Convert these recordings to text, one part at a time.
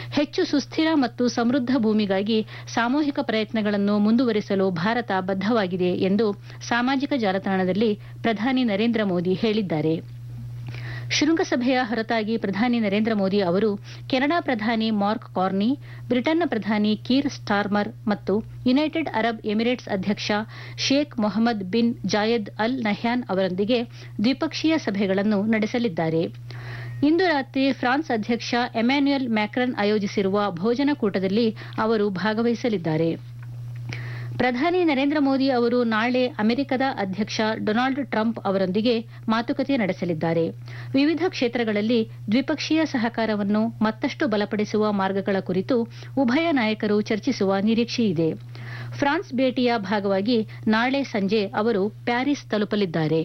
ಹೆಚ್ಚು ಸುಸ್ಥಿರ ಮತ್ತು ಸಮೃದ್ಧ ಭೂಮಿಗಾಗಿ ಸಾಮೂಹಿಕ ಪ್ರಯತ್ನಗಳನ್ನು ಮುಂದುವರಿಸಲು ಭಾರತ ಬದ್ಧವಾಗಿದೆ ಎಂದು ಸಾಮಾಜಿಕ ಜಾಲತಾಣದಲ್ಲಿ ಪ್ರಧಾನಿ ನರೇಂದ್ರ ಮೋದಿ ಹೇಳಿದ್ದಾರೆ ಶೃಂಗಸಭೆಯ ಹೊರತಾಗಿ ಪ್ರಧಾನಿ ನರೇಂದ್ರ ಮೋದಿ ಅವರು ಕೆನಡಾ ಪ್ರಧಾನಿ ಮಾರ್ಕ್ ಕಾರ್ನಿ ಬ್ರಿಟನ್ನ ಪ್ರಧಾನಿ ಕೀರ್ ಸ್ಟಾರ್ಮರ್ ಮತ್ತು ಯುನೈಟೆಡ್ ಅರಬ್ ಎಮಿರೇಟ್ಸ್ ಅಧ್ಯಕ್ಷ Sheikh Mohammed bin Zayed Al Nahyan ಅವರೊಂದಿಗೆ ದ್ವಿಪಕ್ಷೀಯ ಸಭೆಗಳನ್ನು ನಡೆಸಲಿದ್ದಾರೆ ಇಂದು ರಾತ್ರಿ ಫ್ರಾನ್ಸ್ ಅಧ್ಯಕ್ಷ ಎಮ್ಯಾನ್ಯುಯಲ್ ಮ್ಯಾಕ್ರನ್ ಆಯೋಜಿಸಿರುವ ಭೋಜನ ಕೂಟದಲ್ಲಿ ಅವರು ಭಾಗವಹಿಸಲಿದ್ದಾರೆ ಪ್ರಧಾನಿ ನರೇಂದ್ರ ಮೋದಿ ಅವರು ನಾಳೆ ಅಮೆರಿಕದ ಅಧ್ಯಕ್ಷ ಡೊನಾಲ್ಡ್ ಟ್ರಂಪ್ ಅವರೊಂದಿಗೆ ಮಾತುಕತೆ ನಡೆಸಲಿದ್ದಾರೆ ವಿವಿಧ ಕ್ಷೇತ್ರಗಳಲ್ಲಿ ದ್ವಿಪಕ್ಷೀಯ ಸಹಕಾರವನ್ನು ಮತ್ತಷ್ಟು ಬಲಪಡಿಸುವ ಮಾರ್ಗಗಳ ಕುರಿತು ಉಭಯ ನಾಯಕರು ಚರ್ಚಿಸುವ ನಿರೀಕ್ಷೆಯಿದೆ ಫ್ರಾನ್ಸ್ ಭೇಟಿಯ ಭಾಗವಾಗಿ ನಾಳೆ ಸಂಜೆ ಅವರು ಪ್ಯಾರಿಸ್ ತಲುಪಲಿದ್ದಾರೆ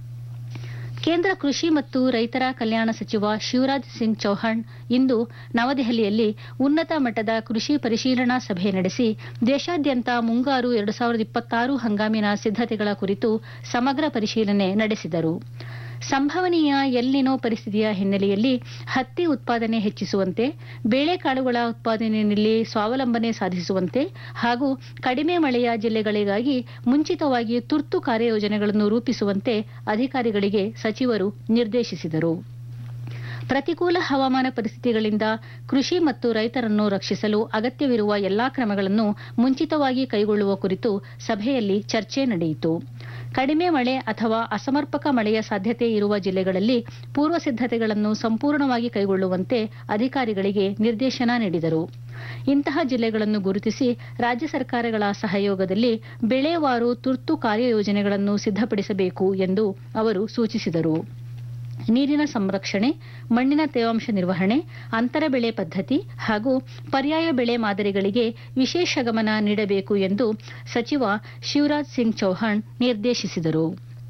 ಕೇಂದ್ರ ಕೃಷಿ ಮತ್ತು ರೈತರ ಕಲ್ಯಾಣ ಸಚಿವ ಶಿವರಾಜ್ ಸಿಂಗ್ ಚೌಹಾಣ್ ಇಂದು ನವದೆಹಲಿಯಲ್ಲಿ ಉನ್ನತ ಮಟ್ಟದ ಕೃಷಿ ಪರಿಶೀಲನಾ ಸಭೆ ನಡೆಸಿ ದೇಶಾದ್ಯಂತ ಮುಂಗಾರು ಎರಡು ಸಾವಿರದ ಇಪ್ಪತ್ತಾರು ಹಂಗಾಮಿನ ಸಿದ್ದತೆಗಳ ಕುರಿತು ಸಮಗ್ರ ಪರಿಶೀಲನೆ ನಡೆಸಿದರು ಸಂಭವನೀಯ ಎಲ್ನಿನೋ ಪರಿಸ್ಥಿತಿಯ ಹಿನ್ನೆಲೆಯಲ್ಲಿ ಹತ್ತಿ ಉತ್ಪಾದನೆ ಹೆಚ್ಚಿಸುವಂತೆ ಬೇಳೆಕಾಳುಗಳ ಉತ್ಪಾದನೆಯಲ್ಲಿ ಸ್ವಾವಲಂಬನೆ ಸಾಧಿಸುವಂತೆ ಹಾಗೂ ಕಡಿಮೆ ಮಳೆಯ ಜಿಲ್ಲೆಗಳಿಗಾಗಿ ಮುಂಚಿತವಾಗಿ ತುರ್ತು ಕಾರ್ಯಯೋಜನೆಗಳನ್ನು ರೂಪಿಸುವಂತೆ ಅಧಿಕಾರಿಗಳಿಗೆ ಸಚಿವರು ನಿರ್ದೇಶಿಸಿದರು ಪ್ರತಿಕೂಲ ಹವಾಮಾನ ಪರಿಸ್ಥಿತಿಗಳಿಂದ ಕೃಷಿ ಮತ್ತು ರೈತರನ್ನು ರಕ್ಷಿಸಲು ಅಗತ್ಯವಿರುವ ಎಲ್ಲಾ ಕ್ರಮಗಳನ್ನು ಮುಂಚಿತವಾಗಿ ಕೈಗೊಳ್ಳುವ ಕುರಿತು ಸಭೆಯಲ್ಲಿ ಚರ್ಚೆ ನಡೆಯಿತು ಕಡಿಮೆ ಮಳೆ ಅಥವಾ ಅಸಮರ್ಪಕ ಮಳೆಯ ಸಾಧ್ಯತೆ ಇರುವ ಜಿಲ್ಲೆಗಳಲ್ಲಿ ಪೂರ್ವ ಸಿದ್ದತೆಗಳನ್ನು ಸಂಪೂರ್ಣವಾಗಿ ಕೈಗೊಳ್ಳುವಂತೆ ಅಧಿಕಾರಿಗಳಿಗೆ ನಿರ್ದೇಶನ ನೀಡಿದರು ಇಂತಹ ಜಿಲ್ಲೆಗಳನ್ನು ಗುರುತಿಸಿ ರಾಜ್ಯ ಸರ್ಕಾರಗಳ ಸಹಯೋಗದಲ್ಲಿ ಬೆಳೆವಾರು ತುರ್ತು ಕಾರ್ಯಯೋಜನೆಗಳನ್ನು ಸಿದ್ದಪಡಿಸಬೇಕು ಎಂದು ಅವರು ಸೂಚಿಸಿದರು ನೀರಿನ ಸಂರಕ್ಷಣೆ ಮಣ್ಣಿನ ತೇವಾಂಶ ನಿರ್ವಹಣೆ ಅಂತರ ಬೆಳೆ ಪದ್ಧತಿ ಹಾಗೂ ಪರ್ಯಾಯ ಬೆಳೆ ಮಾದರಿಗಳಿಗೆ ವಿಶೇಷ ಗಮನ ನೀಡಬೇಕು ಎಂದು ಸಚಿವ ಶಿವರಾಜ್ ಸಿಂಗ್ ಚೌಹಾಣ್ ನಿರ್ದೇಶಿಸಿದರು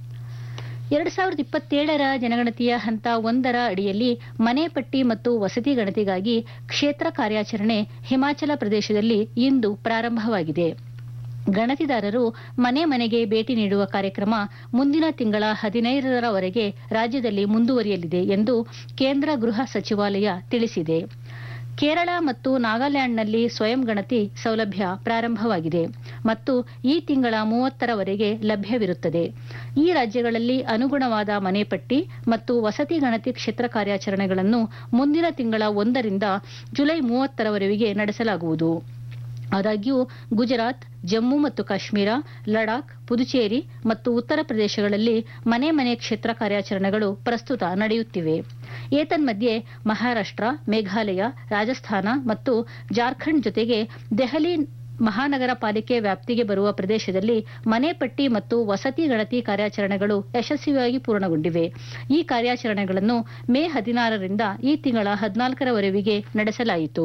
ಎರಡು ಸಾವಿರದ ಇಪ್ಪತ್ತೇಳರ ಜನಗಣತಿಯ ಹಂತ ಒಂದರ ಅಡಿಯಲ್ಲಿ ಮನೆ ಪಟ್ಟಿ ಮತ್ತು ವಸತಿ ಗಣತಿಗಾಗಿ ಕ್ಷೇತ್ರ ಕಾರ್ಯಾಚರಣೆ ಹಿಮಾಚಲ ಪ್ರದೇಶದಲ್ಲಿ ಇಂದು ಪ್ರಾರಂಭವಾಗಿದೆ ಗಣತಿದಾರರು ಮನೆ ಮನೆಗೆ ಭೇಟಿ ನೀಡುವ ಕಾರ್ಯಕ್ರಮ ಮುಂದಿನ ತಿಂಗಳ ಹದಿನೈದರವರೆಗೆ ರಾಜ್ಯದಲ್ಲಿ ಮುಂದುವರಿಯಲಿದೆ ಎಂದು ಕೇಂದ್ರ ಗೃಹ ಸಚಿವಾಲಯ ತಿಳಿಸಿದೆ ಕೇರಳ ಮತ್ತು ನಾಗಾಲ್ಯಾಂಡ್ನಲ್ಲಿ ಸ್ವಯಂ ಗಣತಿ ಸೌಲಭ್ಯ ಪ್ರಾರಂಭವಾಗಿದೆ ಮತ್ತು ಈ ತಿಂಗಳ ಮೂವತ್ತರವರೆಗೆ ಲಭ್ಯವಿರುತ್ತದೆ ಈ ರಾಜ್ಯಗಳಲ್ಲಿ ಅನುಗುಣವಾದ ಮನೆಪಟ್ಟಿ ಮತ್ತು ವಸತಿ ಗಣತಿ ಕ್ಷೇತ್ರ ಕಾರ್ಯಾಚರಣೆಗಳನ್ನು ಮುಂದಿನ ತಿಂಗಳ ಒಂದರಿಂದ ಜುಲೈ ಮೂವತ್ತರವರೆಗೆ ನಡೆಸಲಾಗುವುದು ಆದಾಗ್ಯೂ ಗುಜರಾತ್ ಜಮ್ಮು ಮತ್ತು ಕಾಶ್ಮೀರ ಲಡಾಖ್ ಪುದುಚೇರಿ ಮತ್ತು ಉತ್ತರ ಪ್ರದೇಶಗಳಲ್ಲಿ ಮನೆ ಮನೆ ಕ್ಷೇತ್ರ ಕಾರ್ಯಾಚರಣೆಗಳು ಪ್ರಸ್ತುತ ನಡೆಯುತ್ತಿವೆ ಏತನ್ಮಧ್ಯೆ ಮಹಾರಾಷ್ಟ್ರ ಮೇಘಾಲಯ ರಾಜಸ್ಥಾನ ಮತ್ತು ಜಾರ್ಖಂಡ್ ಜೊತೆಗೆ ದೆಹಲಿ ಮಹಾನಗರ ಪಾಲಿಕೆ ವ್ಯಾಪ್ತಿಗೆ ಬರುವ ಪ್ರದೇಶದಲ್ಲಿ ಮನೆ ಪಟ್ಟಿ ಮತ್ತು ವಸತಿ ಗಣತಿ ಕಾರ್ಯಾಚರಣೆಗಳು ಯಶಸ್ವಿಯಾಗಿ ಪೂರ್ಣಗೊಂಡಿವೆ ಈ ಕಾರ್ಯಾಚರಣೆಗಳನ್ನು ಮೇ ಹದಿನಾರರಿಂದ ಈ ತಿಂಗಳ ಹದಿನಾಲ್ಕರವರೆಗೆ ನಡೆಸಲಾಯಿತು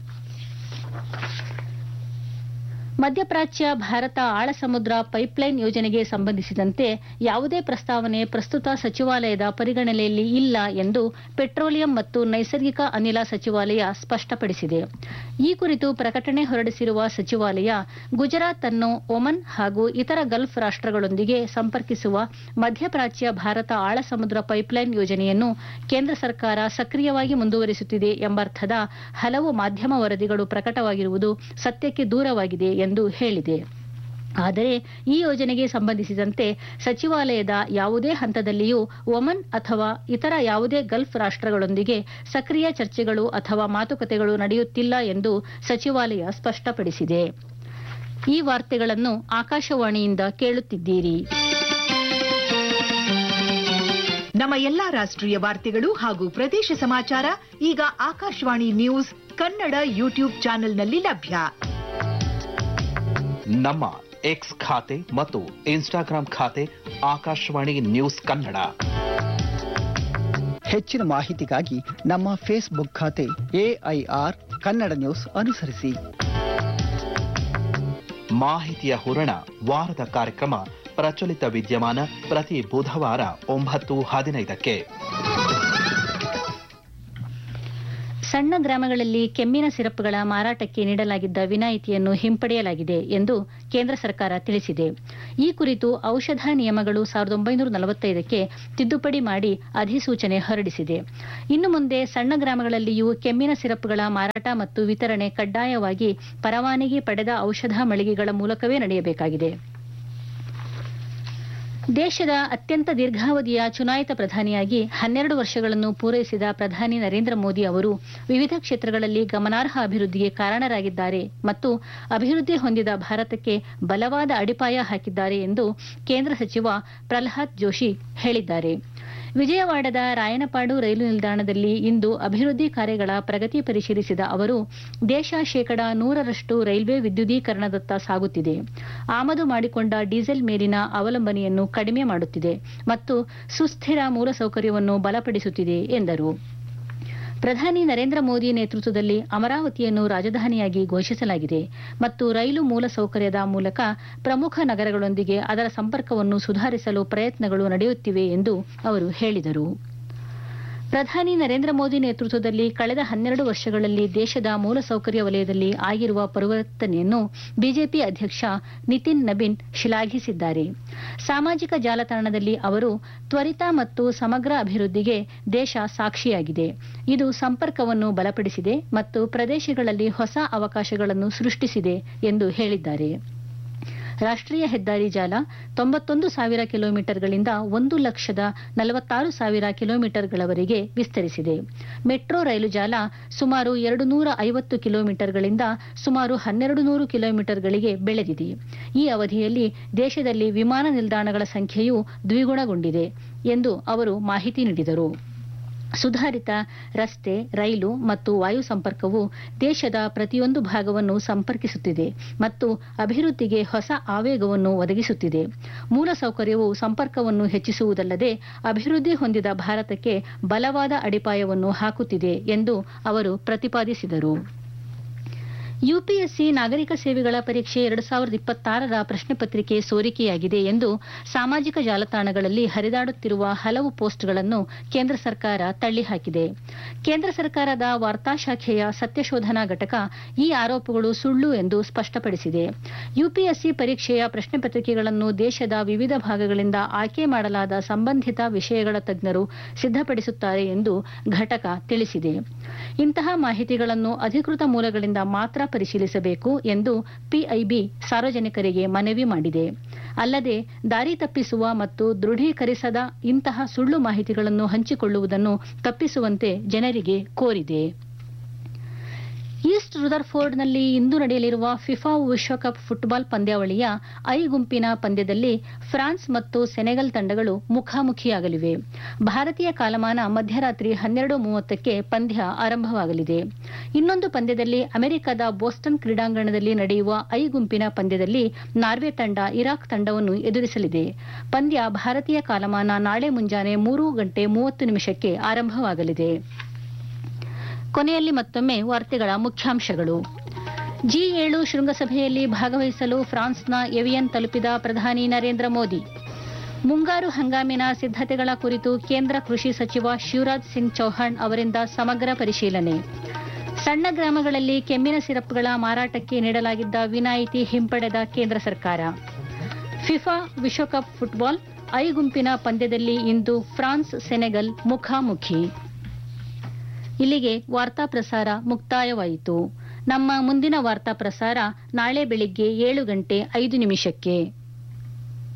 ಮಧ್ಯಪ್ರಾಚ್ಯ ಭಾರತ ಆಳ ಸಮುದ್ರ ಪೈಪ್ಲೈನ್ ಯೋಜನೆಗೆ ಸಂಬಂಧಿಸಿದಂತೆ ಯಾವುದೇ ಪ್ರಸ್ತಾವನೆ ಪ್ರಸ್ತುತ ಸಚಿವಾಲಯದ ಪರಿಗಣನೆಯಲ್ಲಿ ಇಲ್ಲ ಎಂದು ಪೆಟ್ರೋಲಿಯಂ ಮತ್ತು ನೈಸರ್ಗಿಕ ಅನಿಲ ಸಚಿವಾಲಯ ಸ್ಪಷ್ಟಪಡಿಸಿದೆ ಈ ಕುರಿತು ಪ್ರಕಟಣೆ ಹೊರಡಿಸಿರುವ ಸಚಿವಾಲಯ ಗುಜರಾತ್ ಅನ್ನು ಒಮನ್ ಹಾಗೂ ಇತರ ಗಲ್ಫ್ ರಾಷ್ಟಗಳೊಂದಿಗೆ ಸಂಪರ್ಕಿಸುವ ಮಧ್ಯಪ್ರಾಚ್ಯ ಭಾರತ ಆಳ ಸಮುದ್ರ ಪೈಪ್ಲೈನ್ ಯೋಜನೆಯನ್ನು ಕೇಂದ್ರ ಸರ್ಕಾರ ಸಕ್ರಿಯವಾಗಿ ಮುಂದುವರಿಸುತ್ತಿದೆ ಎಂಬರ್ಥದ ಹಲವು ಮಾಧ್ಯಮ ವರದಿಗಳು ಪ್ರಕಟವಾಗಿರುವುದು ಸತ್ಯಕ್ಕೆ ದೂರವಾಗಿದೆ ಎಂದು ಹೇಳಿದೆ ಆದರೆ ಈ ಯೋಜನೆಗೆ ಸಂಬಂಧಿಸಿದಂತೆ ಸಚಿವಾಲಯದ ಯಾವುದೇ ಹಂತದಲ್ಲಿಯೂ ಒಮನ್ ಅಥವಾ ಇತರ ಯಾವುದೇ ಗಲ್ಫ್ ರಾಷ್ಟಗಳೊಂದಿಗೆ ಸಕ್ರಿಯ ಚರ್ಚೆಗಳು ಅಥವಾ ಮಾತುಕತೆಗಳು ನಡೆಯುತ್ತಿಲ್ಲ ಎಂದು ಸಚಿವಾಲಯ ಸ್ಪಷ್ಟಪಡಿಸಿದೆ ಈ ವಾರ್ತೆಗಳನ್ನು ಆಕಾಶವಾಣಿಯಿಂದ ಕೇಳುತ್ತಿದ್ದೀರಿ ನಮ್ಮ ಎಲ್ಲಾ ರಾಷ್ಟ್ರೀಯ ವಾರ್ತೆಗಳು ಹಾಗೂ ಪ್ರದೇಶ ಸಮಾಚಾರ ಈಗ ಆಕಾಶವಾಣಿ ನ್ಯೂಸ್ ಕನ್ನಡ ಯೂಟ್ಯೂಬ್ ಚಾನೆಲ್ನಲ್ಲಿ ಲಭ್ಯ ನಮ್ಮ ಎಕ್ಸ್ ಖಾತೆ ಮತ್ತು ಇನ್ಸ್ಟಾಗ್ರಾಂ ಖಾತೆ ಆಕಾಶವಾಣಿ ನ್ಯೂಸ್ ಕನ್ನಡ ಹೆಚ್ಚಿನ ಮಾಹಿತಿಗಾಗಿ ನಮ್ಮ ಫೇಸ್ಬುಕ್ ಖಾತೆ ಎಐಆರ್ ಕನ್ನಡ ನ್ಯೂಸ್ ಅನುಸರಿಸಿ ಮಾಹಿತಿಯ ಹೂರಣ ವಾರದ ಕಾರ್ಯಕ್ರಮ ಪ್ರಚಲಿತ ವಿದ್ಯಮಾನ ಪ್ರತಿ ಬುಧವಾರ ಒಂಬತ್ತು ಹದಿನೈದಕ್ಕೆ ಸಣ್ಣ ಗ್ರಾಮಗಳಲ್ಲಿ ಕೆಮ್ಮಿನ ಸಿರಪ್ಗಳ ಮಾರಾಟಕ್ಕೆ ನೀಡಲಾಗಿದ್ದ ವಿನಾಯಿತಿಯನ್ನು ಹಿಂಪಡೆಯಲಾಗಿದೆ ಎಂದು ಕೇಂದ್ರ ಸರ್ಕಾರ ತಿಳಿಸಿದೆ ಈ ಕುರಿತು ಔಷಧ ನಿಯಮಗಳು ಸಾವಿರದ ಒಂಬೈನೂರ ನಲವತ್ತೈದಕ್ಕೆ ತಿದ್ದುಪಡಿ ಮಾಡಿ ಅಧಿಸೂಚನೆ ಹೊರಡಿಸಿದೆ ಇನ್ನು ಮುಂದೆ ಸಣ್ಣ ಗ್ರಾಮಗಳಲ್ಲಿಯೂ ಕೆಮ್ಮಿನ ಸಿರಪ್ಗಳ ಮಾರಾಟ ಮತ್ತು ವಿತರಣೆ ಕಡ್ಡಾಯವಾಗಿ ಪರವಾನಗಿ ಪಡೆದ ಔಷಧ ಮಳಿಗೆಗಳ ಮೂಲಕವೇ ನಡೆಯಬೇಕಾಗಿದೆ ದೇಶದ ಅತ್ಯಂತ ದೀರ್ಘಾವಧಿಯ ಚುನಾಯಿತ ಪ್ರಧಾನಿಯಾಗಿ ಹನ್ನೆರಡು ವರ್ಷಗಳನ್ನು ಪೂರೈಸಿದ ಪ್ರಧಾನಿ ನರೇಂದ್ರ ಮೋದಿ ಅವರು ವಿವಿಧ ಕ್ಷೇತ್ರಗಳಲ್ಲಿ ಗಮನಾರ್ಹ ಅಭಿವೃದ್ಧಿಗೆ ಕಾರಣರಾಗಿದ್ದಾರೆ ಮತ್ತು ಅಭಿವೃದ್ಧಿ ಹೊಂದಿದ ಭಾರತಕ್ಕೆ ಬಲವಾದ ಅಡಿಪಾಯ ಹಾಕಿದ್ದಾರೆ ಎಂದು ಕೇಂದ್ರ ಸಚಿವ ಪ್ರಲ್ಹಾದ್ ಜೋಶಿ ಹೇಳಿದ್ದಾರೆ ವಿಜಯವಾಡದ ರಾಯನಪಾಡು ರೈಲು ನಿಲ್ದಾಣದಲ್ಲಿ ಇಂದು ಅಭಿವೃದ್ಧಿ ಕಾರ್ಯಗಳ ಪ್ರಗತಿ ಪರಿಶೀಲಿಸಿದ ಅವರು ದೇಶ ಶೇಕಡಾ ನೂರರಷ್ಟು ರೈಲ್ವೆ ವಿದ್ಯುದೀಕರಣದತ್ತ ಸಾಗುತ್ತಿದೆ ಆಮದು ಮಾಡಿಕೊಂಡ ಡೀಸೆಲ್ ಮೇಲಿನ ಅವಲಂಬನೆಯನ್ನು ಕಡಿಮೆ ಮಾಡುತ್ತಿದೆ ಮತ್ತು ಸುಸ್ಥಿರ ಮೂಲಸೌಕರ್ಯವನ್ನು ಬಲಪಡಿಸುತ್ತಿದೆ ಎಂದರು ಪ್ರಧಾನಿ ನರೇಂದ್ರ ಮೋದಿ ನೇತೃತ್ವದಲ್ಲಿ ಅಮರಾವತಿಯನ್ನು ರಾಜಧಾನಿಯಾಗಿ ಘೋಷಿಸಲಾಗಿದೆ ಮತ್ತು ರೈಲು ಮೂಲಸೌಕರ್ಯದ ಮೂಲಕ ಪ್ರಮುಖ ನಗರಗಳೊಂದಿಗೆ ಅದರ ಸಂಪರ್ಕವನ್ನು ಸುಧಾರಿಸಲು ಪ್ರಯತ್ನಗಳು ನಡೆಯುತ್ತಿವೆ ಎಂದು ಅವರು ಹೇಳಿದರು ಪ್ರಧಾನಿ ನರೇಂದ್ರ ಮೋದಿ ನೇತೃತ್ವದಲ್ಲಿ ಕಳೆದ ಹನ್ನೆರಡು ವರ್ಷಗಳಲ್ಲಿ ದೇಶದ ಮೂಲಸೌಕರ್ಯ ವಲಯದಲ್ಲಿ ಆಗಿರುವ ಪರಿವರ್ತನೆಯನ್ನು ಬಿಜೆಪಿ ಅಧ್ಯಕ್ಷ ನಿತಿನ್ ನಬೀನ್ ಶ್ಲಾಘಿಸಿದ್ದಾರೆ ಸಾಮಾಜಿಕ ಜಾಲತಾಣದಲ್ಲಿ ಅವರು ತ್ವರಿತ ಮತ್ತು ಸಮಗ್ರ ಅಭಿವೃದ್ಧಿಗೆ ದೇಶ ಸಾಕ್ಷಿಯಾಗಿದೆ ಇದು ಸಂಪರ್ಕವನ್ನು ಬಲಪಡಿಸಿದೆ ಮತ್ತು ಪ್ರದೇಶಗಳಲ್ಲಿ ಹೊಸ ಅವಕಾಶಗಳನ್ನು ಸೃಷ್ಟಿಸಿದೆ ಎಂದು ಹೇಳಿದ್ದಾರೆ ರಾಷ್ಟ್ರೀಯ ಹೆದ್ದಾರಿ ಜಾಲ ತೊಂಬತ್ತೊಂದು ಸಾವಿರ ಕಿಲೋಮೀಟರ್ಗಳಿಂದ ಒಂದು ಲಕ್ಷದ ನಲವತ್ತಾರು ಸಾವಿರ ಕಿಲೋಮೀಟರ್ಗಳವರೆಗೆ ವಿಸ್ತರಿಸಿದೆ ಮೆಟ್ರೋ ರೈಲು ಜಾಲ ಸುಮಾರು ಎರಡು ನೂರ ಐವತ್ತು ಕಿಲೋಮೀಟರ್ಗಳಿಂದ ಸುಮಾರು ಹನ್ನೆರಡು ನೂರು ಕಿಲೋಮೀಟರ್ಗಳಿಗೆ ಬೆಳೆದಿದೆ ಈ ಅವಧಿಯಲ್ಲಿ ದೇಶದಲ್ಲಿ ವಿಮಾನ ನಿಲ್ದಾಣಗಳ ಸಂಖ್ಯೆಯೂ ದ್ವಿಗುಣಗೊಂಡಿದೆ ಎಂದು ಅವರು ಮಾಹಿತಿ ನೀಡಿದರು ಸುಧಾರಿತ ರಸ್ತೆ ರೈಲು ಮತ್ತು ವಾಯು ಸಂಪರ್ಕವು ದೇಶದ ಪ್ರತಿಯೊಂದು ಭಾಗವನ್ನು ಸಂಪರ್ಕಿಸುತ್ತಿದೆ ಮತ್ತು ಅಭಿವೃದ್ಧಿಗೆ ಹೊಸ ಆವೇಗವನ್ನು ಒದಗಿಸುತ್ತಿದೆ ಮೂಲಸೌಕರ್ಯವು ಸಂಪರ್ಕವನ್ನು ಹೆಚ್ಚಿಸುವುದಲ್ಲದೆ ಅಭಿವೃದ್ಧಿ ಹೊಂದಿದ ಭಾರತಕ್ಕೆ ಬಲವಾದ ಅಡಿಪಾಯವನ್ನು ಹಾಕುತ್ತಿದೆ ಎಂದು ಅವರು ಪ್ರತಿಪಾದಿಸಿದರು ಯುಪಿಎಸ್ಸಿ ನಾಗರಿಕ ಸೇವೆಗಳ ಪರೀಕ್ಷೆ ಎರಡು ಸಾವಿರದ ಇಪ್ಪತ್ತಾರರ ಪ್ರಶ್ನೆ ಪತ್ರಿಕೆ ಸೋರಿಕೆಯಾಗಿದೆ ಎಂದು ಸಾಮಾಜಿಕ ಜಾಲತಾಣಗಳಲ್ಲಿ ಹರಿದಾಡುತ್ತಿರುವ ಹಲವು ಪೋಸ್ಟ್ಗಳನ್ನು ಕೇಂದ್ರ ಸರ್ಕಾರ ತಳ್ಳಿಹಾಕಿದೆ ಕೇಂದ್ರ ಸರ್ಕಾರದ ವಾರ್ತಾ ಶಾಖೆಯ ಸತ್ಯಶೋಧನಾ ಘಟಕ ಈ ಆರೋಪಗಳು ಸುಳ್ಳು ಎಂದು ಸ್ಪಷ್ಟಪಡಿಸಿದೆ ಯುಪಿಎಸ್ಸಿ ಪರೀಕ್ಷೆಯ ಪ್ರಶ್ನೆ ಪತ್ರಿಕೆಗಳನ್ನು ದೇಶದ ವಿವಿಧ ಭಾಗಗಳಿಂದ ಆಯ್ಕೆ ಮಾಡಲಾದ ಸಂಬಂಧಿತ ವಿಷಯಗಳ ತಜ್ಞರು ಸಿದ್ಧಪಡಿಸುತ್ತಾರೆ ಎಂದು ಘಟಕ ತಿಳಿಸಿದೆ ಇಂತಹ ಮಾಹಿತಿಗಳನ್ನು ಅಧಿಕೃತ ಮೂಲಗಳಿಂದ ಮಾತ್ರ ಪರಿಶೀಲಿಸಬೇಕು ಎಂದು ಪಿಐಬಿ ಸಾರ್ವಜನಿಕರಿಗೆ ಮನವಿ ಮಾಡಿದೆ ಅಲ್ಲದೆ ದಾರಿ ತಪ್ಪಿಸುವ ಮತ್ತು ದೃಢೀಕರಿಸದ ಇಂತಹ ಸುಳ್ಳು ಮಾಹಿತಿಗಳನ್ನು ಹಂಚಿಕೊಳ್ಳುವುದನ್ನು ತಪ್ಪಿಸುವಂತೆ ಜನರಿಗೆ ಕೋರಿದೆ ಈಸ್ಟ್ ರುದರ್ಫೋರ್ಡ್ನಲ್ಲಿ ಇಂದು ನಡೆಯಲಿರುವ ಫಿಫಾ ವಿಶ್ವಕಪ್ ಫುಟ್ಬಾಲ್ ಪಂದ್ಯಾವಳಿಯ ಐ ಗುಂಪಿನ ಪಂದ್ಯದಲ್ಲಿ ಫ್ರಾನ್ಸ್ ಮತ್ತು ಸೆನೆಗಲ್ ತಂಡಗಳು ಮುಖಾಮುಖಿಯಾಗಲಿವೆ ಭಾರತೀಯ ಕಾಲಮಾನ ಮಧ್ಯರಾತ್ರಿ ಹನ್ನೆರಡು ಮೂವತ್ತಕ್ಕೆ ಪಂದ್ಯ ಆರಂಭವಾಗಲಿದೆ ಇನ್ನೊಂದು ಪಂದ್ಯದಲ್ಲಿ ಅಮೆರಿಕದ ಬೋಸ್ಟನ್ ಕ್ರೀಡಾಂಗಣದಲ್ಲಿ ನಡೆಯುವ ಐ ಗುಂಪಿನ ಪಂದ್ಯದಲ್ಲಿ ನಾರ್ವೆ ತಂಡ ಇರಾಕ್ ತಂಡವನ್ನು ಎದುರಿಸಲಿದೆ ಪಂದ್ಯ ಭಾರತೀಯ ಕಾಲಮಾನ ನಾಳೆ ಮುಂಜಾನೆ ಮೂರು ಗಂಟೆ ಮೂವತ್ತು ನಿಮಿಷಕ್ಕೆ ಆರಂಭವಾಗಲಿದೆ ಕೊನೆಯಲ್ಲಿ ಮತ್ತೊಮ್ಮೆ ವಾರ್ತೆಗಳ ಮುಖ್ಯಾಂಶಗಳು ಜಿ ಏಳು ಶೃಂಗಸಭೆಯಲ್ಲಿ ಭಾಗವಹಿಸಲು ಫ್ರಾನ್ಸ್ನ ಎವಿಯನ್ ತಲುಪಿದ ಪ್ರಧಾನಿ ನರೇಂದ್ರ ಮೋದಿ ಮುಂಗಾರು ಹಂಗಾಮಿನ ಸಿದ್ಧತೆಗಳ ಕುರಿತು ಕೇಂದ್ರ ಕೃಷಿ ಸಚಿವ ಶಿವರಾಜ್ ಸಿಂಗ್ ಚೌಹಾಣ್ ಅವರಿಂದ ಸಮಗ್ರ ಪರಿಶೀಲನೆ ಸಣ್ಣ ಗ್ರಾಮಗಳಲ್ಲಿ ಕೆಮ್ಮಿನ ಸಿರಪ್ಗಳ ಮಾರಾಟಕ್ಕೆ ನೀಡಲಾಗಿದ್ದ ವಿನಾಯಿತಿ ಹಿಂಪಡೆದ ಕೇಂದ್ರ ಸರ್ಕಾರ ಫಿಫಾ ವಿಶ್ವಕಪ್ ಫುಟ್ಬಾಲ್ ಐ ಗುಂಪಿನ ಪಂದ್ಯದಲ್ಲಿ ಇಂದು ಫ್ರಾನ್ಸ್ ಸೆನೆಗಲ್ ಮುಖಾಮುಖಿ ಇಲ್ಲಿಗೆ ವಾರ್ತಾ ಪ್ರಸಾರ ಮುಕ್ತಾಯವಾಯಿತು ನಮ್ಮ ಮುಂದಿನ ವಾರ್ತಾ ಪ್ರಸಾರ ನಾಳೆ ಬೆಳಿಗ್ಗೆ ಏಳು ಗಂಟೆ ಐದು ನಿಮಿಷಕ್ಕೆ